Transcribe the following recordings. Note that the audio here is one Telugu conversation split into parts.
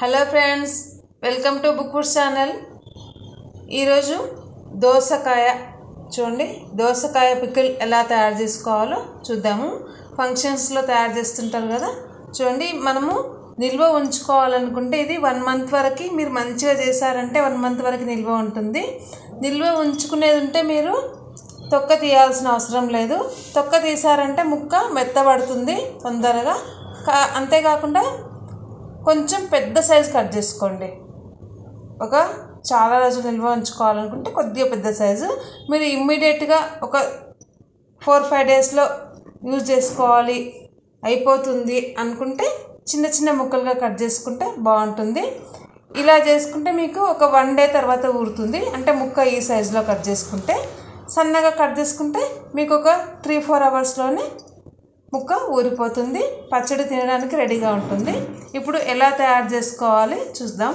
hello friends welcome to Bookwood channel ఈరోజు దోసకాయ చూడండి దోసకాయ పికిల్ ఎలా తయారు చేసుకోవాలో చూద్దాము ఫంక్షన్స్లో తయారు చేస్తుంటారు కదా చూడండి మనము నిల్వ ఉంచుకోవాలనుకుంటే ఇది వన్ మంత్ వరకు మీరు మంచిగా చేశారంటే వన్ మంత్ వరకు నిల్వ ఉంటుంది నిల్వ ఉంచుకునేది ఉంటే మీరు తొక్క తీయాల్సిన అవసరం లేదు తొక్క తీసారంటే ముక్క మెత్తబడుతుంది తొందరగా కా అంతేకాకుండా కొంచెం పెద్ద సైజు కట్ చేసుకోండి ఒక చాలా రోజులు నిల్వ ఉంచుకోవాలనుకుంటే కొద్దిగా పెద్ద సైజు మీరు ఇమ్మీడియట్గా ఒక ఫోర్ ఫైవ్ డేస్లో యూజ్ చేసుకోవాలి అయిపోతుంది అనుకుంటే చిన్న చిన్న ముక్కలుగా కట్ చేసుకుంటే బాగుంటుంది ఇలా చేసుకుంటే మీకు ఒక వన్ డే తర్వాత ఊరుతుంది అంటే ముక్క ఈ సైజులో కట్ చేసుకుంటే సన్నగా కట్ చేసుకుంటే మీకు ఒక త్రీ ఫోర్ అవర్స్లోనే ముక్క ఊరిపోతుంది పచ్చడి తినడానికి రెడీగా ఉంటుంది ఇప్పుడు ఎలా తయారు చేసుకోవాలి చూద్దాం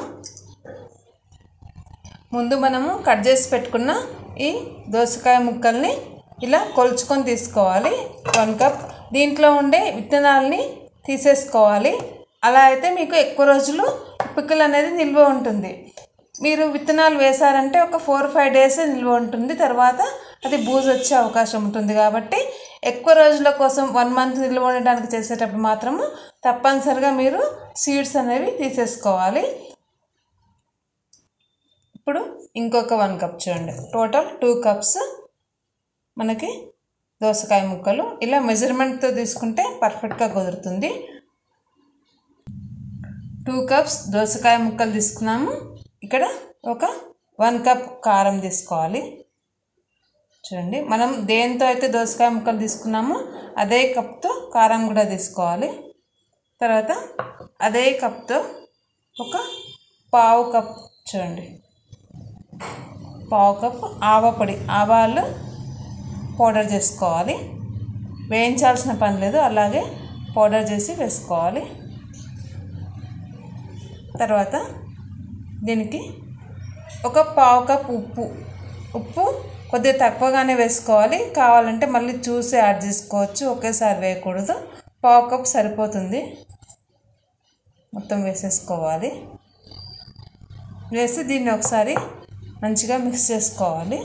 ముందు మనము కట్ చేసి పెట్టుకున్న ఈ దోసకాయ ముక్కల్ని ఇలా కొలుచుకొని తీసుకోవాలి వన్ కప్ దీంట్లో ఉండే విత్తనాలని తీసేసుకోవాలి అలా అయితే మీకు ఎక్కువ రోజులు పిక్కలు అనేది నిల్వ ఉంటుంది మీరు విత్తనాలు వేశారంటే ఒక ఫోర్ ఫైవ్ డేస్ నిల్వ ఉంటుంది తర్వాత అది బూజు వచ్చే అవకాశం ఉంటుంది కాబట్టి ఎక్కువ రోజుల కోసం వన్ మంత్ నిల్వ ఉండడానికి చేసేటప్పుడు మాత్రము తప్పనిసరిగా మీరు సీడ్స్ అనేవి తీసేసుకోవాలి ఇప్పుడు ఇంకొక వన్ కప్ చూడండి టోటల్ టూ కప్స్ మనకి దోసకాయ ముక్కలు ఇలా మెజర్మెంట్తో తీసుకుంటే పర్ఫెక్ట్గా కుదురుతుంది టూ కప్స్ దోసకాయ ముక్కలు తీసుకున్నాము ఇక్కడ ఒక వన్ కప్ కారం తీసుకోవాలి చూడండి మనం దేంతో అయితే దోసకాయ ముక్కలు తీసుకున్నామో అదే కప్తో కారం కూడా తీసుకోవాలి తర్వాత అదే కప్తో ఒక పావు కప్ చూడండి పావు కప్ ఆవపొడి ఆవాలు పౌడర్ చేసుకోవాలి వేయించాల్సిన పని లేదు అలాగే పౌడర్ చేసి వేసుకోవాలి తర్వాత దీనికి ఒక పావు కప్ ఉప్పు ఉప్పు కొద్దిగా తక్కువగానే వేసుకోవాలి కావాలంటే మళ్ళీ చూసి యాడ్ చేసుకోవచ్చు ఒకేసారి వేయకూడదు పావు కప్ సరిపోతుంది మొత్తం వేసేసుకోవాలి వేసి దీన్ని ఒకసారి మంచిగా మిక్స్ చేసుకోవాలి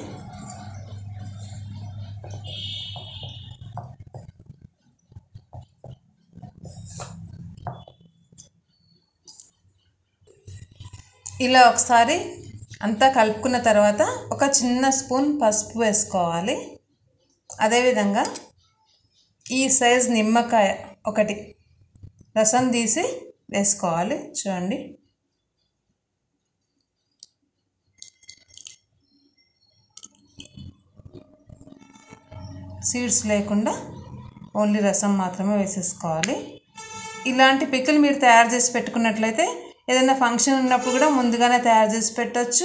ఇలా ఒకసారి అంతా కలుపుకున్న తర్వాత ఒక చిన్న స్పూన్ పసుపు వేసుకోవాలి అదేవిధంగా ఈ సైజ్ నిమ్మకాయ ఒకటి రసం తీసి వేసుకోవాలి చూడండి సీడ్స్ లేకుండా ఓన్లీ రసం మాత్రమే వేసేసుకోవాలి ఇలాంటి పిక్కలు మీరు తయారు చేసి పెట్టుకున్నట్లయితే ఏదైనా ఫంక్షన్ ఉన్నప్పుడు కూడా ముందుగానే తయారు చేసి పెట్టచ్చు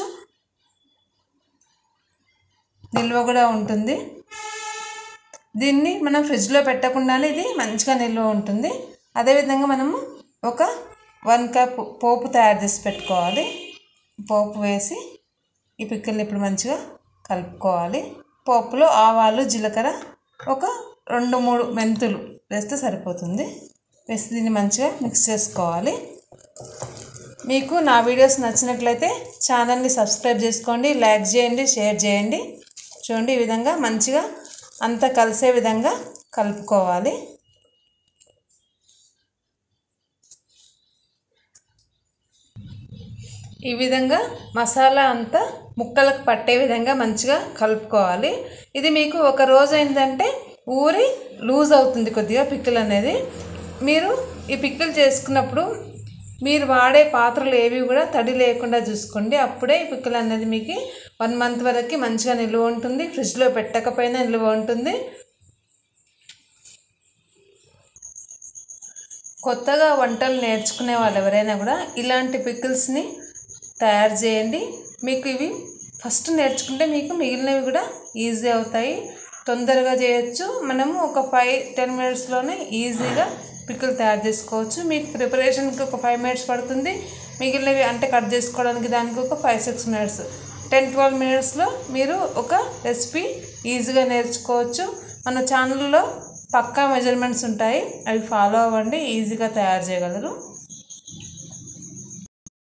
నిల్వ కూడా ఉంటుంది దీన్ని మనం ఫ్రిడ్జ్లో పెట్టకుండానే ఇది మంచిగా నిల్వ ఉంటుంది అదేవిధంగా మనము ఒక వన్ కప్ పోపు తయారు చేసి పెట్టుకోవాలి పోపు వేసి ఈ పిక్కల్ని ఇప్పుడు మంచిగా కలుపుకోవాలి పోపులో ఆవాలు జీలకర్ర ఒక రెండు మూడు మెంతులు వేస్తే సరిపోతుంది వేసి దీన్ని మంచిగా మిక్స్ చేసుకోవాలి మీకు నా వీడియోస్ నచ్చినట్లయితే ఛానల్ని సబ్స్క్రైబ్ చేసుకోండి లైక్ చేయండి షేర్ చేయండి చూడండి ఈ విధంగా మంచిగా అంతా కలిసే విధంగా కలుపుకోవాలి ఈ విధంగా మసాలా అంతా ముక్కలకు పట్టే విధంగా మంచిగా కలుపుకోవాలి ఇది మీకు ఒక రోజు అయిందంటే ఊరి లూజ్ అవుతుంది కొద్దిగా పిక్కలు అనేది మీరు ఈ పిక్కలు చేసుకున్నప్పుడు మీరు వాడే పాత్రలు ఏవి కూడా తడి లేకుండా చూసుకోండి అప్పుడే ఈ పిక్కలు అనేది మీకు వన్ మంత్ వరకు మంచిగా నిల్వ ఉంటుంది ఫ్రిడ్జ్లో పెట్టకపోయినా నిల్వ ఉంటుంది కొత్తగా వంటలు నేర్చుకునే వాళ్ళు ఎవరైనా కూడా ఇలాంటి పికిల్స్ని తయారు చేయండి మీకు ఇవి ఫస్ట్ నేర్చుకుంటే మీకు మిగిలినవి కూడా ఈజీ అవుతాయి తొందరగా చేయొచ్చు మనము ఒక ఫైవ్ టెన్ మినిట్స్లోనే ఈజీగా పిక్కలు తయారు చేసుకోవచ్చు మీకు ప్రిపరేషన్కి ఒక ఫైవ్ మినిట్స్ పడుతుంది మిగిలినవి అంటే కట్ చేసుకోవడానికి దానికి ఒక five six minutes ten twelve మినిట్స్లో మీరు ఒక రెసిపీ ఈజీగా నేర్చుకోవచ్చు మన ఛానల్లో పక్కా మెజర్మెంట్స్ ఉంటాయి అవి ఫాలో అవ్వండి ఈజీగా తయారు చేయగలరు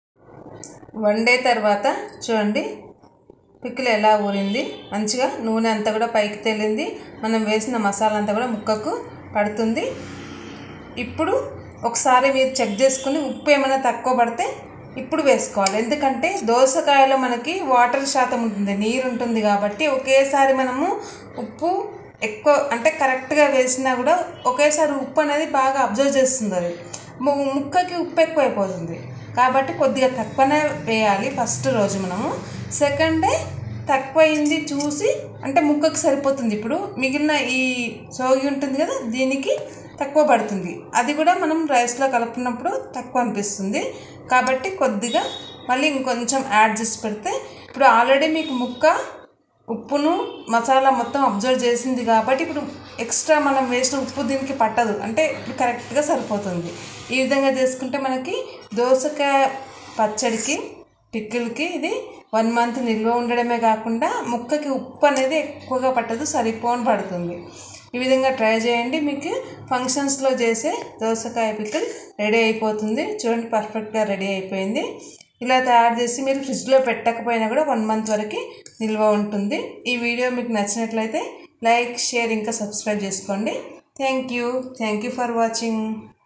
వన్ డే తర్వాత చూడండి పిక్కులు ఎలా ఊరింది మంచిగా నూనె అంతా కూడా పైకి తేలింది మనం వేసిన మసాలా అంతా కూడా ముక్కకు పడుతుంది ఇప్పుడు ఒకసారి మీరు చెక్ చేసుకుని ఉప్పు ఏమైనా తక్కువ పడితే ఇప్పుడు వేసుకోవాలి ఎందుకంటే దోసకాయలో మనకి వాటర్ శాతం ఉంటుంది నీరు ఉంటుంది కాబట్టి ఒకేసారి మనము ఉప్పు ఎక్కువ అంటే కరెక్ట్గా వేసినా కూడా ఒకేసారి ఉప్పు అనేది బాగా అబ్జర్వ్ చేస్తుంది అది ము- ముక్కకి ఉప్పు ఎక్కువ అయిపోతుంది కాబట్టి కొద్దిగా తక్కువనే వేయాలి ఫస్ట్ రోజు మనము సెకండ్ డే తక్కువైంది చూసి అంటే ముక్కకు సరిపోతుంది ఇప్పుడు మిగిలిన ఈ సోగి ఉంటుంది కదా దీనికి తక్కువ పడుతుంది అది కూడా మనం రైస్లో కలుపుకున్నప్పుడు తక్కువ అనిపిస్తుంది కాబట్టి కొద్దిగా మళ్ళీ ఇంకొంచెం యాడ్ చేసి పెడితే ఇప్పుడు ఆల్రెడీ మీకు ముక్క ఉప్పును మసాలా మొత్తం అబ్జర్వ్ చేసింది కాబట్టి ఇప్పుడు ఎక్స్ట్రా మనం వేసిన ఉప్పు దీనికి పట్టదు అంటే ఇప్పుడు కరెక్ట్గా సరిపోతుంది ఈ విధంగా చేసుకుంటే మనకి దోసకాయ పచ్చడికి పిక్కిల్కి ఇది వన్ మంత్ నిల్వ ఉండడమే కాకుండా ముక్కకి ఉప్పు అనేది ఎక్కువగా పట్టదు సరిపోని పడుతుంది ఈ విధంగా ట్రై చేయండి మీకు ఫంక్షన్స్లో చేసే దోసకాయ పిక్కల్ రెడీ అయిపోతుంది చూడండి పర్ఫెక్ట్గా రెడీ అయిపోయింది ఇలా తయారు చేసి మీరు ఫ్రిడ్జ్లో పెట్టకపోయినా కూడా వన్ మంత్ వరకు నిల్వ ఉంటుంది ఈ వీడియో మీకు నచ్చినట్లయితే లైక్ షేర్ ఇంకా సబ్స్క్రైబ్ చేసుకోండి thank you thank you for watching